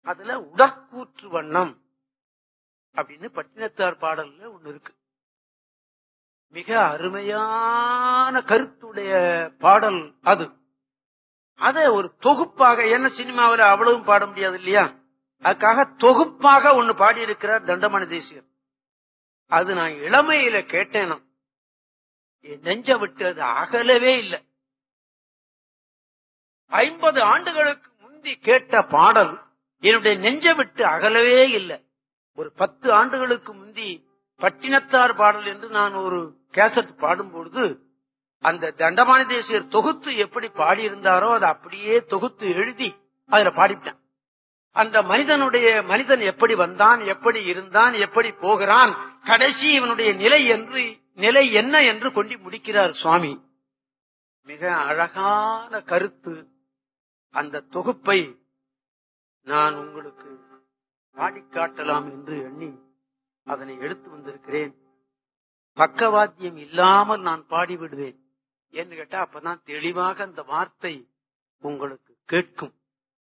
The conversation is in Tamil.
அதுல உடற்கூற்று வண்ணம் அப்படின்னு பட்டினத்தார் பாடல்ல ஒண்ணு இருக்கு மிக அருமையான கருத்துடைய பாடல் அது அத ஒரு தொகுப்பாக என்ன சினிமாவில் அவ்வளவும் பாட முடியாது இல்லையா அதுக்காக தொகுப்பாக ஒன்னு பாடி இருக்கிறார் தண்டமணி தேசியர் அது நான் இளமையில கேட்டேனா என் நெஞ்ச விட்டு அது அகலவே இல்லை ஐம்பது ஆண்டுகளுக்கு முந்தி கேட்ட பாடல் என்னுடைய நெஞ்ச விட்டு அகலவே இல்லை ஒரு பத்து ஆண்டுகளுக்கு முந்தி பட்டினத்தார் பாடல் என்று நான் ஒரு கேசட் பாடும் பொழுது அந்த தண்டமானி தேசியர் தொகுத்து எப்படி பாடியிருந்தாரோ அதை அப்படியே தொகுத்து எழுதி அதுல பாடிவிட்டேன் அந்த மனிதனுடைய மனிதன் எப்படி வந்தான் எப்படி இருந்தான் எப்படி போகிறான் கடைசி இவனுடைய நிலை என்று நிலை என்ன என்று கொண்டு முடிக்கிறார் சுவாமி மிக அழகான கருத்து அந்த தொகுப்பை நான் உங்களுக்கு பாடி காட்டலாம் என்று எண்ணி அதனை எடுத்து வந்திருக்கிறேன் பக்கவாத்தியம் இல்லாமல் நான் பாடிவிடுவேன் என்று கேட்டா அப்பதான் தெளிவாக அந்த வார்த்தை உங்களுக்கு கேட்கும்